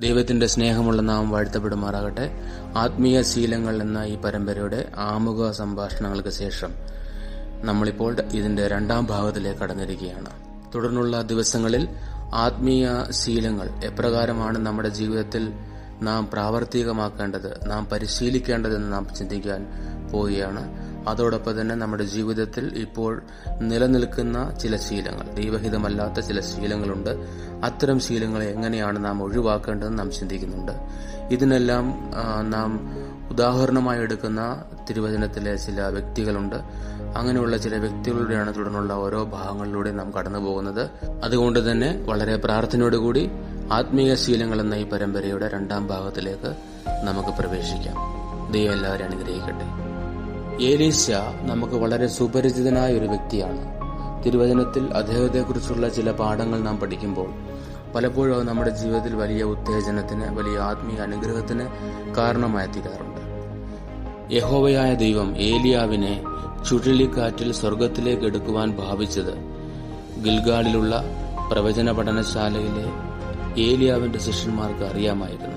ദൈവത്തിന്റെ സ്നേഹമുള്ള നാം വാഴ്ത്തപ്പെടുമാറാകട്ടെ ആത്മീയ ശീലങ്ങൾ എന്ന ഈ പരമ്പരയുടെ ആമുഖ സംഭാഷണങ്ങൾക്ക് ശേഷം നമ്മളിപ്പോൾ ഇതിന്റെ രണ്ടാം ഭാഗത്തിലേക്ക് കടന്നിരിക്കുകയാണ് തുടർന്നുള്ള ദിവസങ്ങളിൽ ആത്മീയ ശീലങ്ങൾ എപ്രകാരമാണ് നമ്മുടെ ജീവിതത്തിൽ നാം പ്രാവർത്തികമാക്കേണ്ടത് നാം പരിശീലിക്കേണ്ടതെന്ന് നാം ചിന്തിക്കാൻ പോവുകയാണ് അതോടൊപ്പം തന്നെ നമ്മുടെ ജീവിതത്തിൽ ഇപ്പോൾ നിലനിൽക്കുന്ന ചില ശീലങ്ങൾ ദൈവഹിതമല്ലാത്ത ചില ശീലങ്ങളുണ്ട് അത്തരം ശീലങ്ങളെ എങ്ങനെയാണ് നാം ഒഴിവാക്കേണ്ടതെന്ന് നാം ചിന്തിക്കുന്നുണ്ട് ഇതിനെല്ലാം ആ, നാം ഉദാഹരണമായി എടുക്കുന്ന തിരുവചനത്തിലെ ചില വ്യക്തികളുണ്ട് അങ്ങനെയുള്ള ചില വ്യക്തികളുടെയാണ് തുടർന്നുള്ള ഓരോ ഭാഗങ്ങളിലൂടെ നാം കടന്നു പോകുന്നത് അതുകൊണ്ട് തന്നെ വളരെ പ്രാർത്ഥനയോടുകൂടി ആത്മീയ ശീലങ്ങൾ എന്ന ഈ പരമ്പരയുടെ രണ്ടാം ഭാഗത്തിലേക്ക് നമുക്ക് പ്രവേശിക്കാം ദൈവം എല്ലാവരും അനുഗ്രഹിക്കട്ടെ ഏലീശ നമുക്ക് വളരെ സുപരിചിതനായ ഒരു വ്യക്തിയാണ് തിരുവചനത്തിൽ അദ്ദേഹത്തെക്കുറിച്ചുള്ള ചില പാഠങ്ങൾ നാം പഠിക്കുമ്പോൾ പലപ്പോഴും അത് നമ്മുടെ ജീവിതത്തിൽ വലിയ ഉത്തേജനത്തിന് വലിയ ആത്മീയ അനുഗ്രഹത്തിന് കാരണമായി തീരാറുണ്ട് യഹോവയായ ദൈവം ഏലിയാവിനെ ചുഴലിക്കാറ്റിൽ സ്വർഗത്തിലേക്ക് എടുക്കുവാൻ ഭാവിച്ചത് ഗിൽഗാളിലുള്ള പ്രവചന പഠനശാലയിലെ ഏലിയാവിന്റെ ശിഷ്യന്മാർക്ക് അറിയാമായിരുന്നു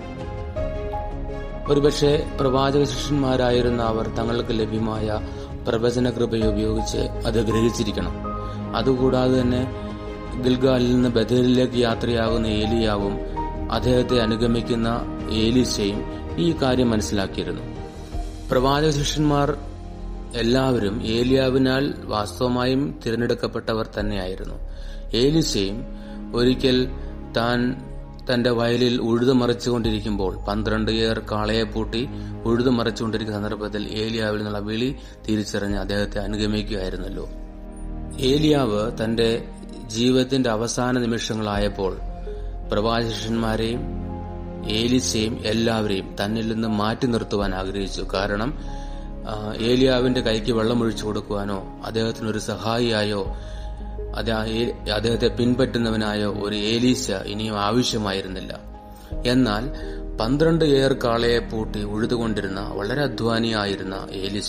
ഒരുപക്ഷെ പ്രവാചക ശിഷ്യന്മാരായിരുന്ന അവർ തങ്ങൾക്ക് ലഭ്യമായ പ്രവചന കൃപയെ ഉപയോഗിച്ച് അത് ഗ്രഹിച്ചിരിക്കണം അതുകൂടാതെ തന്നെ ഗിൽഗാലിൽ നിന്ന് ബദലിലേക്ക് യാത്രയാകുന്ന ഏലിയാവും അദ്ദേഹത്തെ അനുഗമിക്കുന്ന ഏലീശയും ഈ കാര്യം മനസ്സിലാക്കിയിരുന്നു പ്രവാചക ശിഷ്യന്മാർ എല്ലാവരും ഏലിയാവിനാൽ വാസ്തവമായും തിരഞ്ഞെടുക്കപ്പെട്ടവർ തന്നെയായിരുന്നു ഏലിശയും ഒരിക്കൽ താൻ തന്റെ വയലിൽ ഉഴുതുമറിച്ചുകൊണ്ടിരിക്കുമ്പോൾ പന്ത്രണ്ട് ഏർ കാളയെ പൂട്ടി ഉഴുതുമറിച്ചുകൊണ്ടിരിക്കുന്ന സന്ദർഭത്തിൽ ഏലിയാവിൽ നിന്നുള്ള വിളി തിരിച്ചറിഞ്ഞ് അദ്ദേഹത്തെ അനുഗമിക്കുകയായിരുന്നല്ലോ ഏലിയാവ് തന്റെ ജീവിതത്തിന്റെ അവസാന നിമിഷങ്ങളായപ്പോൾ പ്രവാചകന്മാരെയും ഏലിസയും എല്ലാവരെയും തന്നിൽ നിന്ന് മാറ്റി നിർത്തുവാൻ ആഗ്രഹിച്ചു കാരണം ആ, ഏലിയാവിന്റെ കൈക്ക് വെള്ളം ഒഴിച്ചു കൊടുക്കുവാനോ അദ്ദേഹത്തിന് ഒരു സഹായിയായോ അത് ആ ഏ- അദ്ദേഹത്തെ പിൻപറ്റുന്നവനായോ ഒരു ഏലീശ ഇനിയും ആവശ്യമായിരുന്നില്ല എന്നാൽ പന്ത്രണ്ട് ഏർ കാളയെ പൂട്ടി ഉഴുതുകൊണ്ടിരുന്ന വളരെ അധ്വാനിയായിരുന്ന ഏലിശ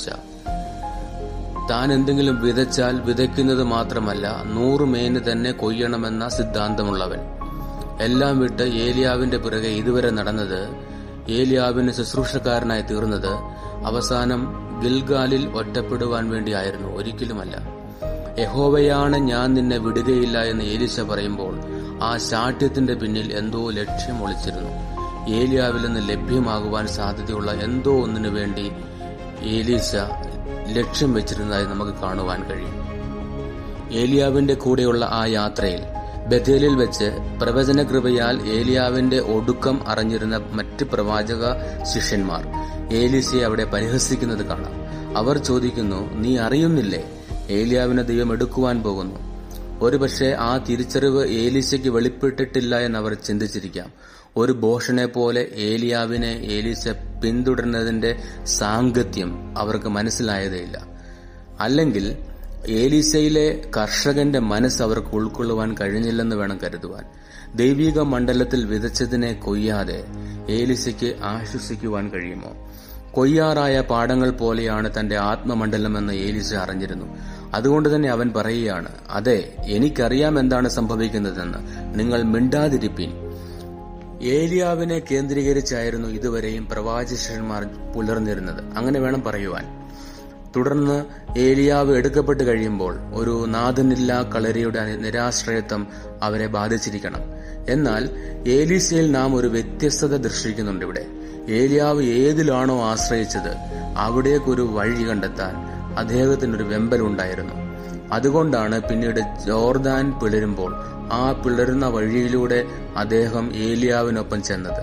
താൻ എന്തെങ്കിലും വിതച്ചാൽ വിതയ്ക്കുന്നത് മാത്രമല്ല നൂറ് മേന് തന്നെ കൊയ്യണമെന്ന സിദ്ധാന്തമുള്ളവൻ എല്ലാം വിട്ട് ഏലിയാവിന്റെ പിറകെ ഇതുവരെ നടന്നത് ഏലിയാവിന് ശുശ്രൂഷക്കാരനായി തീർന്നത് അവസാനം ഗിൽഗാലിൽ ഒറ്റപ്പെടുവാൻ വേണ്ടിയായിരുന്നു ഒരിക്കലുമല്ല യഹോവയാണ് ഞാൻ നിന്നെ വിടുകയില്ല എന്ന് ഏലിശ പറയുമ്പോൾ ആ ശാഠ്യത്തിന്റെ പിന്നിൽ എന്തോ ലക്ഷ്യം ഒളിച്ചിരുന്നു ഏലിയാവിൽ നിന്ന് ലഭ്യമാകുവാൻ സാധ്യതയുള്ള എന്തോ ഒന്നിനു വേണ്ടി ഏലീശ ലക്ഷ്യം വെച്ചിരുന്നതായി നമുക്ക് കാണുവാൻ കഴിയും ഏലിയാവിന്റെ കൂടെയുള്ള ആ യാത്രയിൽ ബഥേലിൽ വെച്ച് പ്രവചന കൃപയാൽ ഏലിയാവിന്റെ ഒടുക്കം അറിഞ്ഞിരുന്ന മറ്റ് പ്രവാചക ശിഷ്യന്മാർ ഏലീസയെ അവിടെ പരിഹസിക്കുന്നത് കാണാം അവർ ചോദിക്കുന്നു നീ അറിയുന്നില്ലേ ഏലിയാവിനെ ദൈവം എടുക്കുവാൻ പോകുന്നു ഒരുപക്ഷെ ആ തിരിച്ചറിവ് ഏലീശയ്ക്ക് വെളിപ്പെട്ടിട്ടില്ല എന്നവർ ചിന്തിച്ചിരിക്കാം ഒരു ഭോഷനെ പോലെ ഏലിയാവിനെ ഏലീശ പിന്തുടരുന്നതിന്റെ സാങ്കത്യം അവർക്ക് മനസ്സിലായതേയില്ല അല്ലെങ്കിൽ ഏലീസയിലെ കർഷകന്റെ മനസ്സ് അവർക്ക് ഉൾക്കൊള്ളുവാൻ കഴിഞ്ഞില്ലെന്ന് വേണം കരുതുവാൻ ദൈവിക മണ്ഡലത്തിൽ വിതച്ചതിനെ കൊയ്യാതെ ഏലിസയ്ക്ക് ആശ്വസിക്കുവാൻ കഴിയുമോ കൊയ്യാറായ പാടങ്ങൾ പോലെയാണ് തന്റെ ആത്മമണ്ഡലമെന്ന് ഏലിസ അറിഞ്ഞിരുന്നു അതുകൊണ്ട് തന്നെ അവൻ പറയുകയാണ് അതെ എനിക്കറിയാം എന്താണ് സംഭവിക്കുന്നതെന്ന് നിങ്ങൾ മിണ്ടാതിരിപ്പീൻ ഏലിയാവിനെ കേന്ദ്രീകരിച്ചായിരുന്നു ഇതുവരെയും പ്രവാചകന്മാർ പുലർന്നിരുന്നത് അങ്ങനെ വേണം പറയുവാൻ തുടർന്ന് ഏലിയാവ് എടുക്കപ്പെട്ട് കഴിയുമ്പോൾ ഒരു നാഥനില്ലാ കളരിയുടെ നിരാശ്രയത്വം അവരെ ബാധിച്ചിരിക്കണം എന്നാൽ ഏലീസയിൽ നാം ഒരു വ്യത്യസ്തത ദർശിക്കുന്നുണ്ട് ഇവിടെ ഏലിയാവ് ഏതിലാണോ ആശ്രയിച്ചത് അവിടേക്കൊരു വഴി കണ്ടെത്താൻ അദ്ദേഹത്തിനൊരു വെമ്പലുണ്ടായിരുന്നു അതുകൊണ്ടാണ് പിന്നീട് ജോർദാൻ പിളരുമ്പോൾ ആ പിളരുന്ന വഴിയിലൂടെ അദ്ദേഹം ഏലിയാവിനൊപ്പം ചെന്നത്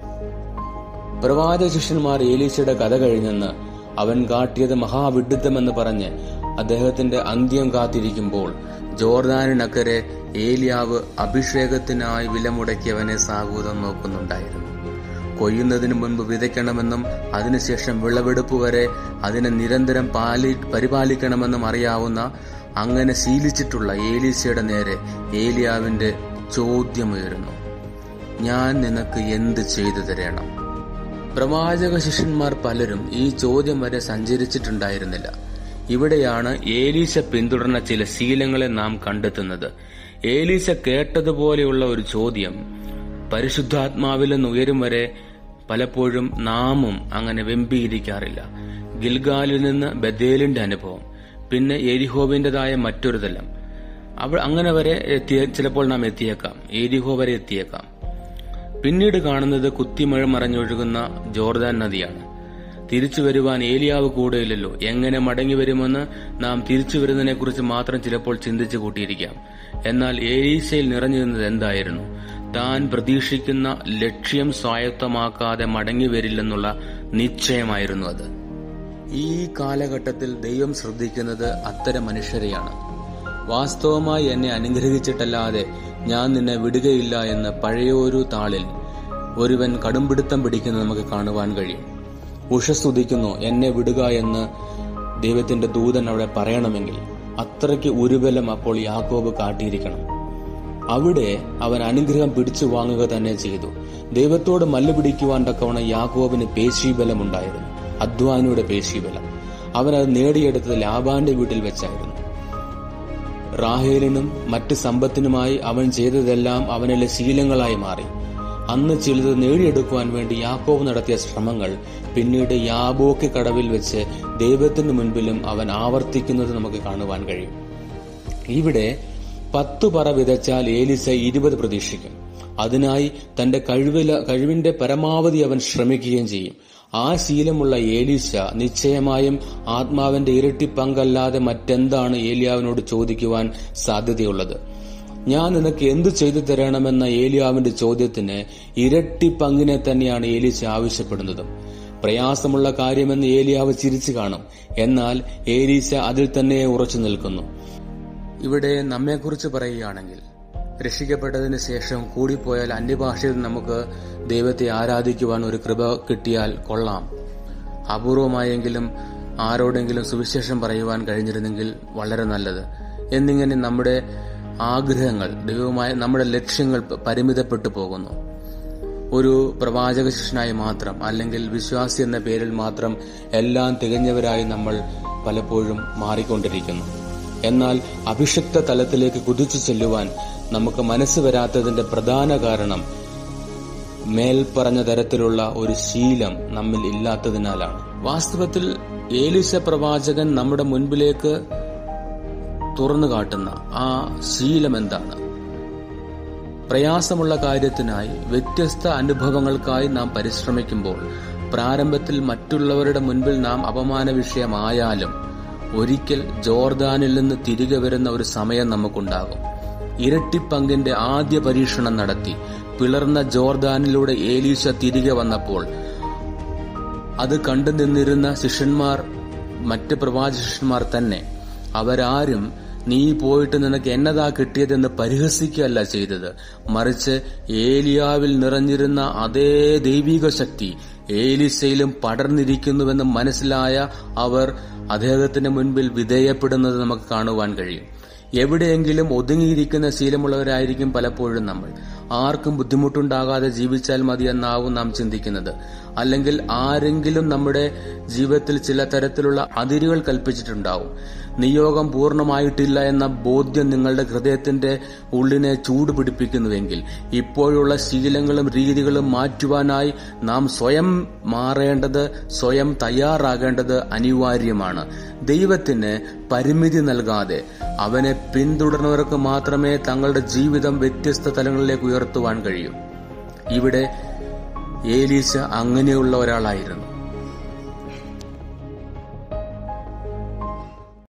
പ്രവാചക ശിഷ്യന്മാർ ഏലീശയുടെ കഥ കഴിഞ്ഞെന്ന് അവൻ കാട്ടിയത് മഹാവിഡിത്തമെന്ന് പറഞ്ഞ് അദ്ദേഹത്തിന്റെ അന്ത്യം കാത്തിരിക്കുമ്പോൾ ജോർദാനിനക്കരെ ഏലിയാവ് അഭിഷേകത്തിനായി വിലമുടക്കിയവനെ സാഹൂതം നോക്കുന്നുണ്ടായിരുന്നു കൊയ്യുന്നതിന് മുൻപ് വിതയ്ക്കണമെന്നും അതിനുശേഷം വിളവെടുപ്പ് വരെ അതിനെ നിരന്തരം പാലി പരിപാലിക്കണമെന്നും അറിയാവുന്ന അങ്ങനെ ശീലിച്ചിട്ടുള്ള ഏലീശയുടെ നേരെ ഏലിയാവിന്റെ ചോദ്യമുയരുന്നു ഞാൻ നിനക്ക് എന്ത് ചെയ്തു തരണം പ്രവാചക ശിഷ്യന്മാർ പലരും ഈ ചോദ്യം വരെ സഞ്ചരിച്ചിട്ടുണ്ടായിരുന്നില്ല ഇവിടെയാണ് ഏലീശ പിന്തുടർന്ന ചില ശീലങ്ങളെ നാം കണ്ടെത്തുന്നത് ഏലീശ കേട്ടതുപോലെയുള്ള ഒരു ചോദ്യം പരിശുദ്ധാത്മാവിൽ നിന്ന് ഉയരും വരെ പലപ്പോഴും നാമും അങ്ങനെ വെമ്പിയിരിക്കാറില്ല ഗിൽഗാലിൽ നിന്ന് ബദേലിന്റെ അനുഭവം പിന്നെ എരിഹോവിന്റേതായ മറ്റൊരു തലം അവ അങ്ങനെ വരെ എത്തിയ ചിലപ്പോൾ നാം എത്തിയേക്കാം എരിഹോ വരെ എത്തിയേക്കാം പിന്നീട് കാണുന്നത് കുത്തിമഴ മറഞ്ഞൊഴുകുന്ന ജോർദാൻ നദിയാണ് തിരിച്ചു വരുവാൻ ഏലിയാവ് കൂടെയില്ലല്ലോ എങ്ങനെ മടങ്ങി വരുമെന്ന് നാം തിരിച്ചു വരുന്നതിനെക്കുറിച്ച് മാത്രം ചിലപ്പോൾ ചിന്തിച്ചു കൂട്ടിയിരിക്കാം എന്നാൽ ഏലീശയിൽ നിറഞ്ഞു നിന്നത് എന്തായിരുന്നു താൻ പ്രതീക്ഷിക്കുന്ന ലക്ഷ്യം സ്വായത്തമാക്കാതെ മടങ്ങി വരില്ലെന്നുള്ള നിശ്ചയമായിരുന്നു അത് ഈ കാലഘട്ടത്തിൽ ദൈവം ശ്രദ്ധിക്കുന്നത് അത്തരം മനുഷ്യരെയാണ് വാസ്തവമായി എന്നെ അനുഗ്രഹിച്ചിട്ടല്ലാതെ ഞാൻ നിന്നെ വിടുകയില്ല എന്ന് പഴയൊരു താളിൽ ഒരുവൻ കടുംപിടുത്തം പിടിക്കുന്നത് നമുക്ക് കാണുവാൻ കഴിയും ഉഷസ്തുതിക്കുന്നു എന്നെ വിടുക എന്ന് ദൈവത്തിന്റെ ദൂതൻ അവിടെ പറയണമെങ്കിൽ അത്രയ്ക്ക് ഉരുബലം അപ്പോൾ യാക്കോബ് കാട്ടിയിരിക്കണം അവിടെ അവൻ അനുഗ്രഹം പിടിച്ചു വാങ്ങുക തന്നെ ചെയ്തു ദൈവത്തോട് മല്ല് പിടിക്കുവാൻ തക്കവണ്ണം യാക്കോബിന് പേശീബലമുണ്ടായിരുന്നു അധ്വാനിയുടെ പേശീബലം അവൻ അത് നേടിയെടുത്തത് ലാബാന്റെ വീട്ടിൽ വെച്ചായിരുന്നു റാഹേലിനും മറ്റ് സമ്പത്തിനുമായി അവൻ ചെയ്തതെല്ലാം അവനിലെ ശീലങ്ങളായി മാറി അന്ന് ചിലത് നേടിയെടുക്കുവാൻ വേണ്ടി യാക്കോവ് നടത്തിയ ശ്രമങ്ങൾ പിന്നീട് യാബോക്ക് കടവിൽ വെച്ച് ദൈവത്തിന് മുൻപിലും അവൻ ആവർത്തിക്കുന്നത് നമുക്ക് കാണുവാൻ കഴിയും ഇവിടെ പത്തു പറ വിതച്ചാൽ ഏലിസ ഇരുപത് പ്രതീക്ഷിക്കും അതിനായി തന്റെ കഴിവില കഴിവിന്റെ പരമാവധി അവൻ ശ്രമിക്കുകയും ചെയ്യും ആ ശീലമുള്ള ഏലീശ നിശ്ചയമായും ആത്മാവിന്റെ ഇരട്ടി പങ്കല്ലാതെ മറ്റെന്താണ് ഏലിയാവിനോട് ചോദിക്കുവാൻ സാധ്യതയുള്ളത് ഞാൻ നിനക്ക് എന്തു ചെയ്തു തരണമെന്ന ഏലിയാവിന്റെ ചോദ്യത്തിന് ഇരട്ടി പങ്കിനെ തന്നെയാണ് ഏലീശ ആവശ്യപ്പെടുന്നതും പ്രയാസമുള്ള കാര്യമെന്ന് ഏലിയാവ് ചിരിച്ചു കാണും എന്നാൽ ഏലീശ അതിൽ തന്നെ ഉറച്ചു നിൽക്കുന്നു ഇവിടെ നമ്മെക്കുറിച്ച് പറയുകയാണെങ്കിൽ രക്ഷിക്കപ്പെട്ടതിന് ശേഷം കൂടിപ്പോയാൽ അന്യഭാഷയിൽ നമുക്ക് ദൈവത്തെ ആരാധിക്കുവാൻ ഒരു കൃപ കിട്ടിയാൽ കൊള്ളാം അപൂർവമായെങ്കിലും ആരോടെങ്കിലും സുവിശേഷം പറയുവാൻ കഴിഞ്ഞിരുന്നെങ്കിൽ വളരെ നല്ലത് എന്നിങ്ങനെ നമ്മുടെ ആഗ്രഹങ്ങൾ ദൈവമായ നമ്മുടെ ലക്ഷ്യങ്ങൾ പരിമിതപ്പെട്ടു പോകുന്നു ഒരു പ്രവാചക ശിഷ്യനായി മാത്രം അല്ലെങ്കിൽ വിശ്വാസി എന്ന പേരിൽ മാത്രം എല്ലാം തികഞ്ഞവരായി നമ്മൾ പലപ്പോഴും മാറിക്കൊണ്ടിരിക്കുന്നു എന്നാൽ അഭിഷിക്ത തലത്തിലേക്ക് കുതിച്ചു ചെല്ലുവാൻ നമുക്ക് മനസ്സ് വരാത്തതിന്റെ പ്രധാന കാരണം മേൽപ്പറഞ്ഞ തരത്തിലുള്ള ഒരു ശീലം നമ്മിൽ ഇല്ലാത്തതിനാലാണ് വാസ്തവത്തിൽ ഏലിസ പ്രവാചകൻ നമ്മുടെ മുൻപിലേക്ക് തുറന്നു കാട്ടുന്ന ആ ശീലം എന്താണ് പ്രയാസമുള്ള കാര്യത്തിനായി വ്യത്യസ്ത അനുഭവങ്ങൾക്കായി നാം പരിശ്രമിക്കുമ്പോൾ പ്രാരംഭത്തിൽ മറ്റുള്ളവരുടെ മുൻപിൽ നാം അപമാന വിഷയമായാലും ഒരിക്കൽ ജോർദാനിൽ നിന്ന് തിരികെ വരുന്ന ഒരു സമയം നമുക്കുണ്ടാകും ഇരട്ടിപ്പങ്കിന്റെ ആദ്യ പരീക്ഷണം നടത്തി പിളർന്ന ജോർദാനിലൂടെ ഏലീശ തിരികെ വന്നപ്പോൾ അത് കണ്ടു നിന്നിരുന്ന ശിഷ്യന്മാർ മറ്റ് പ്രവാചക ശിഷ്യന്മാർ തന്നെ അവരാരും നീ പോയിട്ട് നിനക്ക് എന്നതാ കിട്ടിയതെന്ന് പരിഹസിക്കുകയല്ല ചെയ്തത് മറിച്ച് ഏലിയാവിൽ നിറഞ്ഞിരുന്ന അതേ ദൈവിക ശക്തി ഏലിസയിലും പടർന്നിരിക്കുന്നുവെന്ന് മനസ്സിലായ അവർ അദ്ദേഹത്തിന് മുൻപിൽ വിധേയപ്പെടുന്നത് നമുക്ക് കാണുവാൻ കഴിയും എവിടെയെങ്കിലും ഒതുങ്ങിയിരിക്കുന്ന ശീലമുള്ളവരായിരിക്കും പലപ്പോഴും നമ്മൾ ആർക്കും ബുദ്ധിമുട്ടുണ്ടാകാതെ ജീവിച്ചാൽ മതി എന്നാവും നാം ചിന്തിക്കുന്നത് അല്ലെങ്കിൽ ആരെങ്കിലും നമ്മുടെ ജീവിതത്തിൽ ചില തരത്തിലുള്ള അതിരുകൾ കൽപ്പിച്ചിട്ടുണ്ടാവും നിയോഗം പൂർണ്ണമായിട്ടില്ല എന്ന ബോധ്യം നിങ്ങളുടെ ഹൃദയത്തിന്റെ ഉള്ളിനെ ചൂട് പിടിപ്പിക്കുന്നുവെങ്കിൽ ഇപ്പോഴുള്ള ശീലങ്ങളും രീതികളും മാറ്റുവാനായി നാം സ്വയം മാറേണ്ടത് സ്വയം തയ്യാറാകേണ്ടത് അനിവാര്യമാണ് ദൈവത്തിന് പരിമിതി നൽകാതെ അവനെ പിന്തുടർന്നവർക്ക് മാത്രമേ തങ്ങളുടെ ജീവിതം വ്യത്യസ്ത തലങ്ങളിലേക്ക് ഉയർത്തുവാൻ കഴിയൂ ഇവിടെ ഏലീശ അങ്ങനെയുള്ള ഒരാളായിരുന്നു